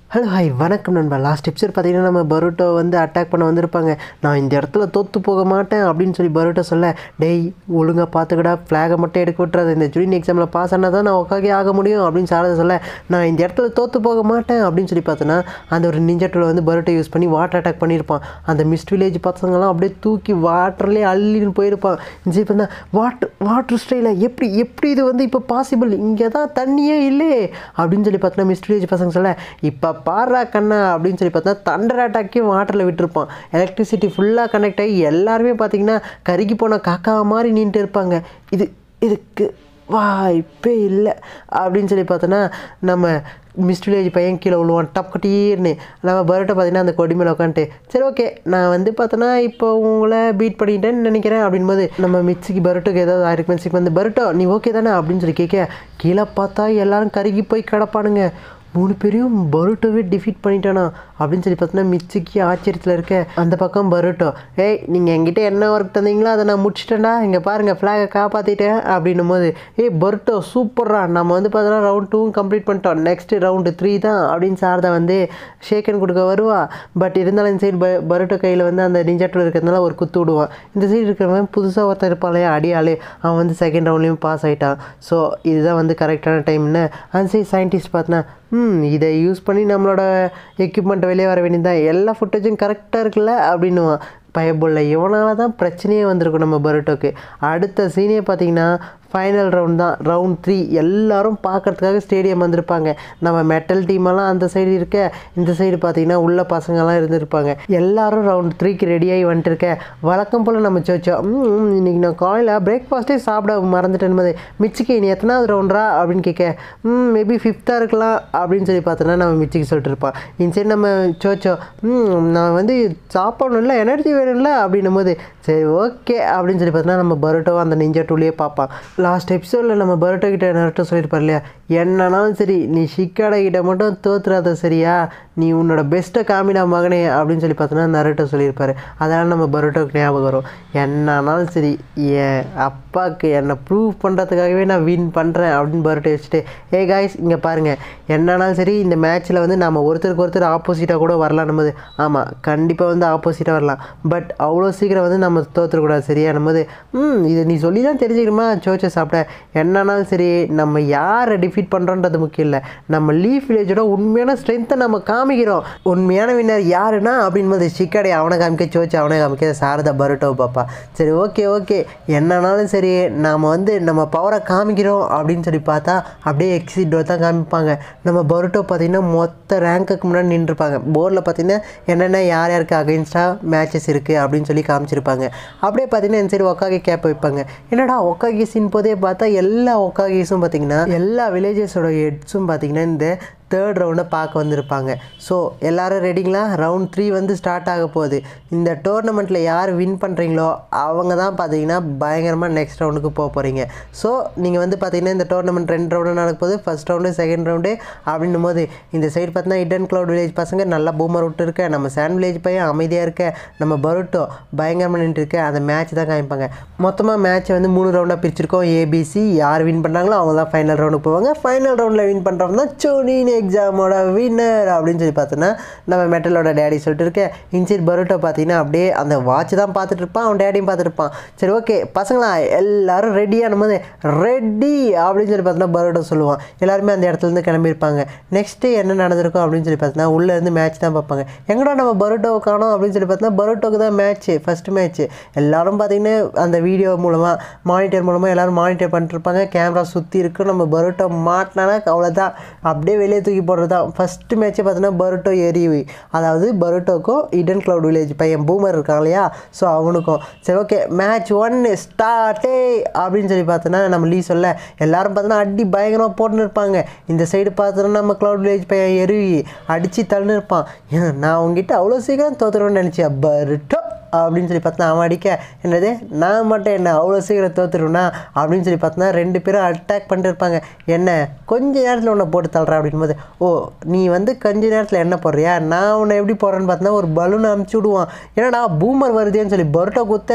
hello hi வணக்கம் நண்பா last episode பார்த்தீங்கன்னா நம்ம பரோட்டோ வந்து அட்டாக் பண்ண வந்திருப்பாங்க நான் இந்த இடத்துல தோற்று போக மாட்டேன் அப்படின்னு சொல்லி பரோட்டோ சொல்ல டேய் ஒழுங்காக பார்த்துக்கடா ஃப்ளாகை மட்டும் எடுக்க விட்டுறாது இந்த ஜூனியர் எக்ஸாமில் பாஸ் ஆனால் தான் நான் உட்காகே ஆக முடியும் அப்படின்னு சாரதை சொல்ல நான் இந்த இடத்துல தோற்று போக மாட்டேன் அப்படின்னு சொல்லி பார்த்தோன்னா அந்த ஒரு நிஞ்சா டூலை வந்து பரோட்டோ யூஸ் பண்ணி வாட்டர் அட்டாக் பண்ணியிருப்பான் அந்த மிஸ்ட் வில்லேஜ் பசங்கள்லாம் அப்படியே தூக்கி வாட்டர்லேயே அள்ளின்னு போயிருப்பான் இந்த இப்போ தான் வாட்டர் வாட்டர் ஸ்டைல எப்படி எப்படி இது வந்து இப்போ பாசிபிள் இங்கே தான் தண்ணியே இல்லையே அப்படின்னு சொல்லி பார்த்தோன்னா மிஸ்ட் வில்லேஜ் பசங்க சொல்ல இப்போ பாரா கண்ணா அப்படின்னு சொல்லி பார்த்தா தண்டர் அட்டாக்கையும் வாட்டரில் விட்டுருப்பான் எலக்ட்ரிசிட்டி ஃபுல்லாக கனெக்ட் ஆகி எல்லாருமே பார்த்தீங்கன்னா கருகி போன காக்கா மாதிரி நின்றுட்டு இருப்பாங்க இது இதுக்கு வாய்ப்பே இல்லை அப்படின்னு சொல்லி பார்த்தோன்னா நம்ம மிஸ்ட் வில்லேஜ் பையன் கீழே விழுவான் டப் கட்டீர்னு நம்ம பரோட்டா பார்த்தீங்கன்னா அந்த கொடி மேலே உட்காந்துட்டு சரி ஓகே நான் வந்து பார்த்தோன்னா இப்போ உங்களை பீட் பண்ணிட்டேன்னு நினைக்கிறேன் அப்படின்போது நம்ம மிக்சிக்கு பரோட்டோக்கு ஏதாவது ஆயிருக்கு மிக்சிக்கு வந்து பரோட்டோ நீ ஓகே தானே அப்படின்னு சொல்லி கேட்க கீழே பார்த்தா எல்லாரும் கருகி போய் கிடப்பானுங்க மூணு பேரையும் பரோட்டோவே டிஃபீட் பண்ணிட்டானா அப்படின்னு சொல்லி பார்த்தோன்னா மிச்சிக்கு ஆச்சரியத்தில் இருக்க அந்த பக்கம் பரோட்டோ ஏய் நீங்கள் என்கிட்ட என்ன ஒர்க் தந்தீங்களோ அதை நான் முடிச்சிட்டேன்டா இங்கே பாருங்கள் ஃப்ளாகை காப்பாற்றிட்டேன் அப்படின்னும் போது ஏய் பரோட்டோ சூப்பர்ரா நம்ம வந்து பார்த்தோன்னா ரவுண்ட் டூவும் கம்ப்ளீட் பண்ணிட்டோம் நெக்ஸ்ட் ரவுண்டு த்ரீ தான் அப்படின்னு சாரதா வந்து ஷேக்கன் கொடுக்க வருவா பட் இருந்தாலும் இந்த சைடு ப பரோட்டோ கையில் வந்து அந்த நிஞ்சாட்டில் இருக்கிறதுனால ஒரு குத்து விடுவான் இந்த சைடு இருக்கிறவன் புதுசாக ஒருத்தன் இருப்பாளே அடியாளே அவன் வந்து செகண்ட் ரவுண்ட்லேயும் பாஸ் ஆகிட்டான் ஸோ இதுதான் வந்து கரெக்டான டைம்னு அந்த சைடு சயின்டிஸ்ட் பார்த்தனா ம் இதை யூஸ் பண்ணி நம்மளோட எக்யூப்மெண்ட் வெளியே வர வேண்டியதுதான் எல்லா ஃபுட்டேஜும் கரெக்டாக இருக்குல்ல அப்படின்னுவான் பயபுள்ள இவனால தான் பிரச்சனையே வந்திருக்கும் நம்ம பரோட்டோக்கு அடுத்த சீனே பார்த்தீங்கன்னா ஃபைனல் ரவுண்ட் தான் ரவுண்ட் த்ரீ எல்லாரும் பார்க்கறதுக்காக ஸ்டேடியம் வந்திருப்பாங்க நம்ம மெட்டல் டீமெல்லாம் அந்த சைடு இருக்க இந்த சைடு பார்த்தீங்கன்னா உள்ள பசங்கள்லாம் இருந்திருப்பாங்க எல்லாரும் ரவுண்ட் த்ரீக்கு ரெடியாகி வந்துட்டு இருக்க வழக்கம் போல் நம்ம சோச்சோம் ம் இன்னைக்கு நான் காலையில் பிரேக்ஃபாஸ்ட்டே சாப்பிட மறந்துட்டேன் போது மிச்சிக்கு நீ எத்தனாவது ரவுண்டரா அப்படின்னு கேட்க ம் மேபி ஃபிஃப்த்தாக இருக்கலாம் அப்படின்னு சொல்லி பார்த்தோன்னா நம்ம மிச்சிக்கு சொல்லிட்டு இருப்பான் இந்த சைடு நம்ம சோச்சோ ம் நான் வந்து சாப்பிடணும்ல எனர்ஜி வேணும்ல அப்படின்னும் போது சரி ஓகே அப்படின்னு சொல்லி பார்த்தோன்னா நம்ம பரோட்டோவை அந்த நிஞ்சா டூலேயே பார்ப்பான் லாஸ்ட் எபிசோடில் நம்ம பரோட்டோ கிட்ட நரட்டோ சொல்லியிருப்பார் இல்லையா என்னன்னாலும் சரி நீ ஷிக்காடா கிட்ட மட்டும் தோத்துறாத சரியா நீ உன்னோட பெஸ்ட்டை காமிடா மகனே அப்படின்னு சொல்லி பார்த்தோன்னா நரட்டோ சொல்லியிருப்பாரு அதனால் நம்ம பரோட்டோக்கு ஞாபகம் வரும் என்னன்னாலும் சரி என் அப்பாவுக்கு என்னை ப்ரூவ் பண்ணுறதுக்காகவே நான் வின் பண்ணுறேன் அப்படின்னு பரோட்டோ வச்சுட்டு ஏ காய்ஸ் இங்கே பாருங்கள் என்னன்னாலும் சரி இந்த மேட்ச்சில் வந்து நம்ம ஒருத்தருக்கு ஒருத்தர் ஆப்போசிட்டாக கூட வரலான்னும் போது ஆமாம் கண்டிப்பாக வந்து ஆப்போசிட்டாக வரலாம் பட் அவ்வளோ சீக்கிரம் வந்து நம்ம தோற்றுக்கூடாது சரியானும் போது ம் இதை நீ சொல்லி தான் தெரிஞ்சுக்கணுமா சோச்சை சாப்பிட்ட என்னன்னாலும் சரி நம்ம யாரை டிஃபீட் பண்ணுறோன்றது முக்கியம் இல்லை நம்ம லீஃப் வில்லேஜோட உண்மையான ஸ்ட்ரென்த்தை நம்ம காமிக்கிறோம் உண்மையான வின்னர் யாருன்னா அப்படின்போது சிக்காடை அவனை காமிக்க சோச்சு அவனை காமிக்க சாரதா பரோட்டோ பாப்பா சரி ஓகே ஓகே என்னன்னாலும் சரி நாம் வந்து நம்ம பவரை காமிக்கிறோம் அப்படின்னு சொல்லி பார்த்தா அப்படியே எக்ஸிட் தான் காமிப்பாங்க நம்ம பரோட்டோ பார்த்திங்கன்னா மொத்த ரேங்க்குக்கு முன்னாடி நின்றுருப்பாங்க போர்டில் பார்த்திங்கன்னா என்னென்ன யார் யாருக்கு அகைன்ஸ்டாக மேட்சஸ் இருக்குது அப்படின்னு சொல்லி காமிச்சிருப்பாங்க அப்படியே பார்த்தீங்கன்னா இந்த சைடு ஒக்காகி கேப் வைப்பாங்க என்னடா ஒக்காகிஸின் போதே பார்த்தா எல்லா ஒக்காகிஸும் பார்த்தீங்கன்னா எல்லா வில்லேஜஸோட ஹெட்ஸும் பார்த்தீங்கன்னா இந்த தேர்ட் ரவுண்டை பார்க்க வந்திருப்பாங்க ஸோ எல்லோரும் ரெடிங்களா ரவுண்ட் த்ரீ வந்து ஸ்டார்ட் ஆக போகுது இந்த டோர்னமெண்ட்டில் யார் வின் பண்ணுறீங்களோ அவங்க தான் பார்த்தீங்கன்னா பயங்கரமாக நெக்ஸ்ட் ரவுண்டுக்கு போக போகிறீங்க ஸோ நீங்கள் வந்து பார்த்தீங்கன்னா இந்த டோர்னமெண்ட் ரெண்டு ரவுண்டு நடக்க போகுது ஃபஸ்ட் ரவுண்டு செகண்ட் ரவுண்டு அப்படின்னும் போது இந்த சைடு பார்த்தீங்கன்னா இடன் க்ளவுட் வில்லேஜ் பசங்க நல்லா பூமர் விட்டு இருக்க நம்ம சாண்ட் வில்லேஜ் பையன் அமைதியாக இருக்க நம்ம பருட்டோ பயங்கரமாக நின்று இருக்க அந்த மேட்ச் தான் காமிப்பாங்க மொத்தமாக மேட்ச்சை வந்து மூணு ரவுண்டாக பிரிச்சிருக்கோம் ஏபிசி யார் வின் பண்ணுறாங்களோ அவங்க தான் ஃபைனல் ரவுண்டுக்கு போவாங்க ஃபைனல் ரவுண்டில் வின் பண்ணுறவங்க தான் சோனின்னு எக்ஸாமோட வின்னர் அப்படின்னு சொல்லி பார்த்தோன்னா நம்ம மெட்டலோட டேடி சொல்லிட்டு இருக்க இன்சைட் பரோட்டோ பார்த்தீங்கன்னா அப்படியே அந்த வாட்ச் தான் பார்த்துட்டு இருப்பான் அவன் டேடியும் பார்த்துட்டு இருப்பான் சரி ஓகே பசங்களா எல்லாரும் ரெடியானும் போது ரெடி அப்படின்னு சொல்லி பார்த்தோன்னா பரோட்டோ சொல்லுவான் எல்லாருமே அந்த இடத்துலேருந்து கிளம்பியிருப்பாங்க நெக்ஸ்ட்டு என்ன நடந்திருக்கும் அப்படின்னு சொல்லி பார்த்தோன்னா உள்ளேருந்து மேட்ச் தான் பார்ப்பாங்க எங்கடா நம்ம பரோட்டோவை காணோம் அப்படின்னு சொல்லி பார்த்தோன்னா பரோட்டோக்கு தான் மேட்ச்சு ஃபஸ்ட்டு மேட்ச்சு எல்லாரும் பார்த்தீங்கன்னா அந்த வீடியோ மூலமாக மானிட்டர் மூலமாக எல்லோரும் மானிட்டர் பண்ணிட்டுருப்பாங்க கேமரா சுற்றி இருக்கு நம்ம பரோட்டோ மாட்டினானா அவ்வளோதான் அப்படியே வெளியே தூக்கி போடுறது தான் ஃபஸ்ட்டு மேட்ச்சே பார்த்தோன்னா பரோட்டோ எரிவி அதாவது பரோட்டோக்கும் இடன் க்ளவுட் வில்லேஜ் பையன் பூமர் இருக்கான் இல்லையா ஸோ அவனுக்கும் சரி ஓகே மேட்ச் ஒன்று ஸ்டார்ட்டே அப்படின்னு சொல்லி பார்த்தோன்னா நம்ம லீ சொல்ல எல்லாரும் பார்த்தோன்னா அடி பயங்கரமாக போட்டுன்னு இருப்பாங்க இந்த சைடு பார்த்தோன்னா நம்ம க்ளவுட் வில்லேஜ் பையன் எருவி அடித்து தள்ளுன்னு இருப்பான் ஏன், நான் உங்ககிட்ட அவ்வளோ சீக்கிரம் தோத்துருவேன்னு நினச்சேன் பரோட்டோ அப்படின்னு சொல்லி பார்த்தா அவன் அடிக்க என்னது நான் மட்டும் என்ன அவ்வளோ சீக்கிரம் தோத்துருவேனா அப்படின்னு சொல்லி பார்த்தோன்னா ரெண்டு பேரும் அட்டாக் பண்ணிட்டு இருப்பாங்க என்ன கொஞ்ச நேரத்தில் உன்னை போட்டு தள்ளுறேன் அப்படின்போது ஓ நீ வந்து கொஞ்ச நேரத்தில் என்ன போடுறியா நான் உன்னை எப்படி போடுறேன்னு பார்த்தோன்னா ஒரு பலூன் அமுச்சு விடுவான் என்னடா பூமர் வருதேன்னு சொல்லி பரோட்டா குத்த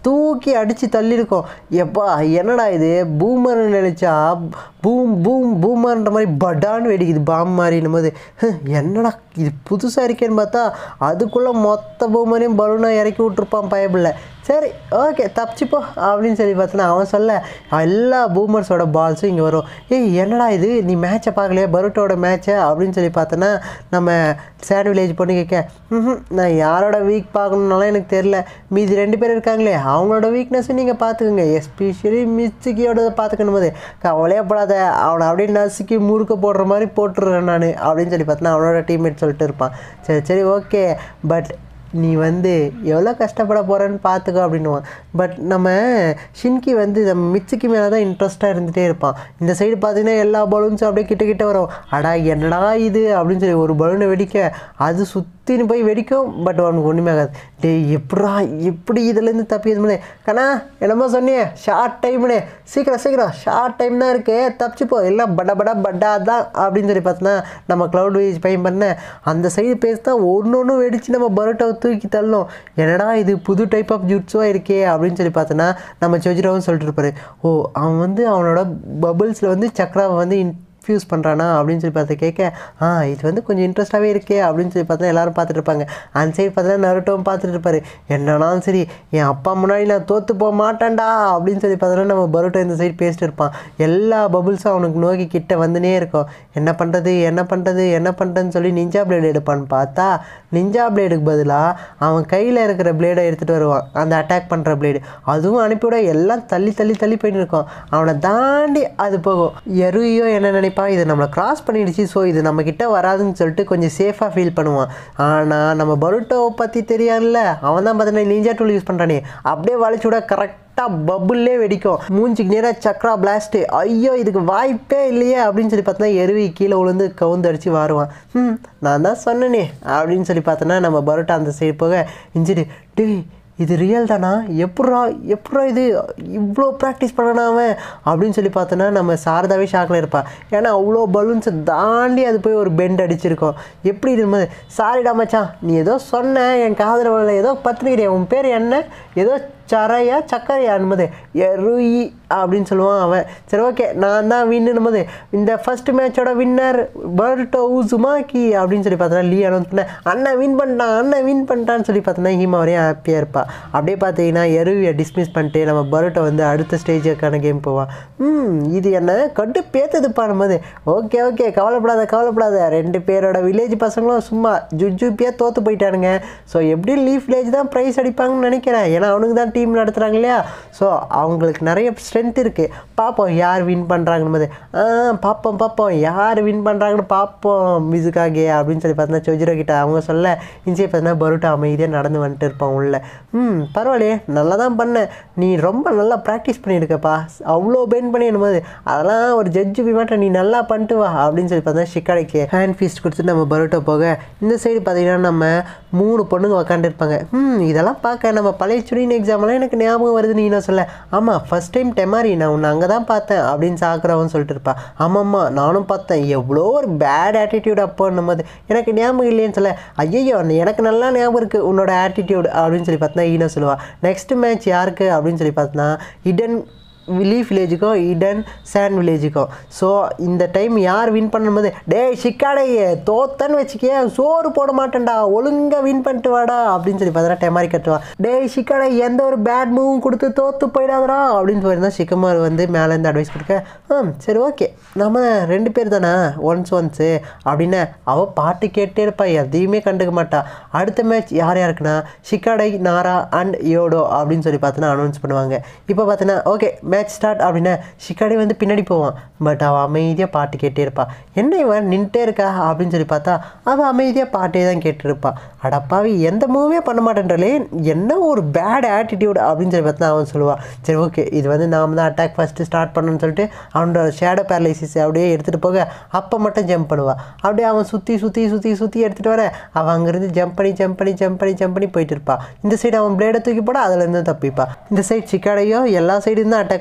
தூக்கி அடித்து தள்ளியிருக்கோம் எப்பா என்னடா இது பூமர்னு நினச்சா பூம் பூம் பூமர்ன்ற மாதிரி படான்னு வெடிக்குது பாம் மாதிரின்னும் போது "ஹ், என்னடா இது புதுசாக இருக்கேன்னு பார்த்தா அதுக்குள்ளே மொத்த பூமரையும் பலூனாக இறக்கி விட்ருப்பான் பயபில்ல சரி ஓகே தப்பிச்சுப்போ அப்படின்னு சொல்லி பார்த்தோன்னா அவன் சொல்ல எல்லா பூமர்ஸோட பால்ஸும் இங்கே வரும் ஏய் என்னடா இது நீ மேட்சை பார்க்கலையா பருட்டோட மேட்சை அப்படின்னு சொல்லி பார்த்தோன்னா நம்ம சேட் வில்லேஜ் பொண்ணு கேட்க "ம்ஹும், நான் யாரோட வீக் பார்க்கணுன்னாலும் எனக்கு தெரில மீதி ரெண்டு பேர் இருக்காங்களே அவங்களோட வீக்னஸும் நீங்கள் பார்த்துக்குங்க எஸ்பெஷலி மிஸ்ஸுக்கியோட பார்த்துக்கணும் போது கவலையே படாத அவனை அப்படியே நசுக்கி முறுக்க போடுற மாதிரி போட்டுருறேன் நான் அப்படின்னு சொல்லி பார்த்தோன்னா அவனோட டீம்மேட் சொல்லிட்டு இருப்பான் சரி சரி ஓகே பட் நீ வந்து எவ்வளோ கஷ்டப்பட போகிறேன்னு பார்த்துக்கோ அப்படின்னுவான் பட் நம்ம ஷின்கி வந்து நம்ம மிச்சுக்கு மேலே தான் இன்ட்ரெஸ்ட்டாக இருந்துகிட்டே இருப்பான் இந்த சைடு பார்த்தீங்கன்னா எல்லா பலூன்ஸும் அப்படியே கிட்ட கிட்ட வரும் அடா என்னடா இது அப்படின்னு சொல்லி ஒரு பலூனை வெடிக்க அது சுற்றின்னு போய் வெடிக்கும் பட் அவனுக்கு ஒன்றுமே ஆகாது டேய் எப்படா எப்படி இதுலேருந்து தப்பி இது பண்ணு கண்ணா என்னமோ சொன்னியே ஷார்ட் டைம்னு சீக்கிரம் சீக்கிரம் ஷார்ட் டைம் தான் இருக்கு தப்பிச்சுப்போ எல்லாம் பட பட பட்டா தான் அப்படின்னு சொல்லி பார்த்தோன்னா நம்ம க்ளவுட் வேஜ் பையன் பண்ண அந்த சைடு பேஸ் தான் ஒன்று ஒன்று வெடித்து நம்ம பரோட்டாவை தூக்கி தள்ளணும் என்னடா இது புது டைப் ஆஃப் ஜுட்ஸுவாக இருக்கே அப்படின்னு சொல்லி பார்த்தோன்னா நம்ம சொஜிராவும் சொல்லிட்டு இருப்பாரு ஓ அவன் வந்து அவனோட பபிள்ஸில் வந்து சக்ராவை வந்து இன்ஃப்யூஸ் பண்ணுறானா அப்படின்னு சொல்லி பார்த்து கேட்க ஆ இது வந்து கொஞ்சம் இன்ட்ரெஸ்ட்டாகவே இருக்கே அப்படின்னு சொல்லி பார்த்தா எல்லாரும் பார்த்துட்டு இருப்பாங்க அந்த சைடு பார்த்தா நருட்டோவும் பார்த்துட்டு இருப்பாரு என்னன்னாலும் சரி என் அப்பா முன்னாடி நான் தோற்று போக மாட்டேன்டா அப்படின்னு சொல்லி பார்த்தோன்னா நம்ம பரோட்டோ இந்த சைடு பேசிட்டு இருப்பான் எல்லா பபுள்ஸும் அவனுக்கு நோக்கி கிட்ட வந்துனே இருக்கும் என்ன பண்ணுறது என்ன பண்ணுறது என்ன பண்ணுறதுன்னு சொல்லி நிஞ்சா பிளேடு எடுப்பான்னு பார்த்தா நிஞ்சா பிளேடுக்கு பதிலாக அவன் கையில் இருக்கிற பிளேடை எடுத்துகிட்டு வருவான் அந்த அட்டாக் பண்ணுற பிளேடு அதுவும் அனுப்பிவிட எல்லாம் தள்ளி தள்ளி தள்ளி போயிட்டு இருக்கும் அவனை தாண்டி அது போகும் எருவியோ என்ன நினைப்பா இது நம்மளை கிராஸ் பண்ணிடுச்சு ஸோ இது நம்ம கிட்ட வராதுன்னு சொல்லிட்டு கொஞ்சம் சேஃபாக ஃபீல் பண்ணுவான் ஆனால் நம்ம பருட்டோவை பற்றி தெரியாதுல்ல அவன் தான் பார்த்தீங்கன்னா நிஞ்சா டூல் யூஸ் பண்ணுறானே அப்படியே வளைச்சு விட கரெக்ட் கரெக்டாக பபுல்லே வெடிக்கும் மூஞ்சிக்கு நேராக சக்ரா பிளாஸ்ட்டு ஐயோ இதுக்கு வாய்ப்பே இல்லையே அப்படின்னு சொல்லி பார்த்தோன்னா எருவி கீழே விழுந்து கவுந்து அடித்து வாருவான் ம் நான் தான் சொன்னேனே அப்படின்னு சொல்லி பார்த்தோன்னா நம்ம பரோட்டா அந்த சைடு போக இன்ஜிடி டேய் இது ரியல் தானா எப்பட்றா எப்பட்றா இது இவ்வளோ ப்ராக்டிஸ் பண்ணனா அவன் அப்படின்னு சொல்லி பார்த்தோன்னா நம்ம சாரதாவே ஷாக்கில் இருப்பா ஏன்னா அவ்வளோ பலூன்ஸை தாண்டி அது போய் ஒரு பெண்ட் அடிச்சிருக்கோம் எப்படி இருக்கும்போது சாரிடா மச்சான் நீ ஏதோ சொன்ன என் காதல வரல ஏதோ பத்துனுக்கிறியா உன் பேர் என்ன ஏதோ சரையா சக்கரையா என்பது எருயி அப்படின்னு சொல்லுவான் அவன் சரி ஓகே நான் தான் வின்னும் போது இந்த ஃபர்ஸ்ட் மேட்சோட வின்னர் பர்டோ உசுமாக்கி அப்படின்னு சொல்லி பார்த்தோன்னா லீ அனௌன்ஸ் பண்ண அண்ணன் வின் பண்ணிட்டான் அண்ணன் வின் பண்ணிட்டான்னு சொல்லி பார்த்தோன்னா ஹீமா வரையும் ஹாப்பியாக இருப்பா அப்படியே பார்த்தீங்கன்னா எருவியை டிஸ்மிஸ் பண்ணிட்டு நம்ம பரோட்டோ வந்து அடுத்த ஸ்டேஜுக்கான கேம் போவான் ம் இது என்ன கட்டு பேத்துதுப்பா போது ஓகே ஓகே கவலைப்படாத கவலைப்படாத ரெண்டு பேரோட வில்லேஜ் பசங்களும் சும்மா ஜுஜுப்பியாக தோற்று போயிட்டானுங்க ஸோ எப்படி லீஃப் வில்லேஜ் தான் ப்ரைஸ் அடிப்பாங்கன்னு நினைக்கிறேன் ஏன்னா அவனுக்கு தான் டீம் நடத்துகிறாங்க இல்லையா ஸோ அவங்களுக்கு நிறைய ஸ்ட்ரென்த் இருக்குது பார்ப்போம் யார் வின் பண்ணுறாங்கன்னு போது ஆ பார்ப்போம் பார்ப்போம் யார் வின் பண்ணுறாங்கன்னு பார்ப்போம் மிசுக்காகே அப்படின்னு சொல்லி பார்த்தா சொஜிரோ கிட்ட அவங்க சொல்ல இன்சே பார்த்தா பரோட்டா அமைதியாக நடந்து வந்துட்டு இருப்பான் உள்ள ம் பரவாயில்லையே நல்லா தான் பண்ணேன் நீ ரொம்ப நல்லா ப்ராக்டிஸ் பண்ணியிருக்கப்பா அவ்வளோ பெயின் பண்ணி போது அதெல்லாம் ஒரு ஜட்ஜு மாட்டேன் நீ நல்லா பண்ணிட்டு வா அப்படின்னு சொல்லி பார்த்தா ஷிக்காடைக்கு ஹேண்ட் ஃபீஸ்ட் கொடுத்து நம்ம பரோட்டா போக இந்த சைடு பார்த்தீங்கன்னா நம்ம மூணு பொண்ணுங்க உக்காந்துருப்பாங்க ம் இதெல்லாம் பார்க்க நம்ம பழைய சுடின் எக்ஸாம்லாம் எனக்கு ஞாபகம் வருது நீ என்ன சொல்ல ஆமாம் ஃபஸ்ட் டைம் டெமாரி நான் உன்னை அங்கே தான் பார்த்தேன் அப்படின்னு சாக்குறவன் சொல்லிட்டு இருப்பா ஆமாம்மா நானும் பார்த்தேன் எவ்வளோ ஒரு பேட் ஆட்டிடியூட் அப்போன்னும் போது எனக்கு ஞாபகம் இல்லைன்னு சொல்ல ஐயோ எனக்கு நல்லா ஞாபகம் இருக்குது உன்னோட ஆட்டிடியூட் அப்படின்னு சொல்லி பார்த்தா ஈனோ சொல்லுவா நெக்ஸ்ட் மேட்ச் யாருக்கு அப்படின்னு சொல்லி பார்த்தா இடன் லீஃப் வில்லேஜுக்கும் இடன் சேண்ட் வில்லேஜுக்கும் ஸோ இந்த டைம் யார் வின் பண்ணும்போது டேய் சிக்காடையே தோத்தன்னு வச்சுக்கே சோறு போட மாட்டேன்டா ஒழுங்காக வின் பண்ணிட்டு வாடா அப்படின்னு சொல்லி பார்த்தா டெமாரி கட்டுவான் டேய் சிக்காடை எந்த ஒரு பேட் மூவும் கொடுத்து தோத்து போயிடாதடா அப்படின்னு போயிருந்தா சிக்கமார் வந்து மேலேருந்து அட்வைஸ் கொடுக்க ம் சரி ஓகே நம்ம ரெண்டு பேர் தானே ஒன்ஸ் ஒன்ஸு அப்படின்னு அவள் பாட்டு கேட்டே இருப்பா எதையுமே கண்டுக்க மாட்டா அடுத்த மேட்ச் யார் யாருக்குன்னா ஷிக்காடை நாரா அண்ட் யோடோ அப்படின்னு சொல்லி பார்த்தோன்னா அனௌன்ஸ் பண்ணுவாங்க இப்போ பார்த்தோன்னா ஓகே மேட்ச் ஸ்டார்ட் அப்படின்னா ஷிக்காடை வந்து பின்னாடி போவான் பட் அவள் அமைதியாக பாட்டு கேட்டே இருப்பா என்ன இவன் நின்ட்டே இருக்கா அப்படின்னு சொல்லி பார்த்தா அவள் அமைதியாக பாட்டே தான் கேட்டுருப்பா அடப்பாவி எந்த மூவே பண்ண மாட்டேன்றலே என்ன ஒரு பேட் ஆட்டிடியூட் அப்படின்னு சொல்லி பார்த்தா அவன் சொல்லுவான் சரி ஓகே இது வந்து நாம தான் அட்டாக் ஃபஸ்ட்டு ஸ்டார்ட் பண்ணணும்னு சொல்லிட்டு அவனோட ஷேடோ பேரலைசிஸ் அப்படியே எடுத்துகிட்டு போக அப்போ மட்டும் ஜம்ப் பண்ணுவாள் அப்படியே அவன் சுற்றி சுற்றி சுற்றி சுற்றி எடுத்துகிட்டு வர அவன் அங்கேருந்து ஜம்ப் பண்ணி ஜம்ப் பண்ணி ஜம்ப் பண்ணி ஜம்ப் பண்ணி போயிட்டு இருப்பான் இந்த சைடு அவன் பிளேடை தூக்கி போட அதுலேருந்து தப்பிப்பா இந்த சைடு சிக்காடையோ எல்லா சைடு தான் அட்டாக்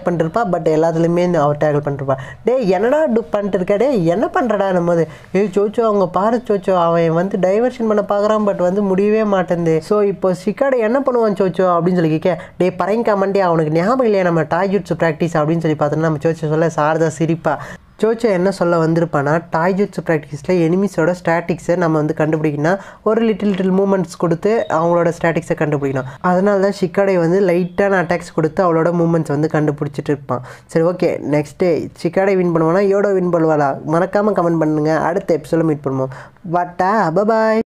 அட்டாக் பண்ணிருப்பா பட் எல்லாத்துலேயுமே அவள் டேக்கிள் பண்ணிருப்பா டேய் என்னடா டு பண்ணிட்டு இருக்க டேய் என்ன பண்ணுறடா நம்ம ஏய் சோச்சோ அவங்க பாரு சோச்சோ அவன் வந்து டைவர்ஷன் பண்ண பார்க்குறான் பட் வந்து முடியவே மாட்டேங்குது ஸோ இப்போ சிக்காடை என்ன பண்ணுவான் சோச்சோ அப்படின்னு சொல்லி கேட்க டே பறைங்கா மண்டே அவனுக்கு ஞாபகம் இல்லையா நம்ம டாய்ஜுட்ஸ் ப்ராக்டிஸ் அப்படின்னு சொல்லி பார்த்தோன்னா நம்ம சோச்சோ சொல்ல சாரதா சிரிப்பா சோச்சோ என்ன சொல்ல வந்திருப்பானா டாய்ஜுட்ஸ் ப்ராக்டிஸில் எனிமிஸோட ஸ்டாட்டிக்ஸை நம்ம வந்து கண்டுபிடிக்கணும் ஒரு லிட்டில் லிட்டில் மூமெண்ட்ஸ் கொடுத்து அவங்களோட ஸ்டாட்டிக்ஸை கண்டுபிடிக்கணும் அதனால தான் ஷிக்காடை வந்து லைட்டான அட்டாக்ஸ் கொடுத்து அவளோட மூமெண்ட்ஸ் வந்து கண்டுபிடிச்சிட்டு இருப்பான் சரி ஓகே நெக்ஸ்ட் டே ஷிக்காடை வின் பண்ணுவானா யோடோ வின் பண்ணுவாளா மறக்காமல் கமெண்ட் பண்ணுங்கள் அடுத்த எபிசோட மீட் பண்ணுவோம் பட்டா பபாய்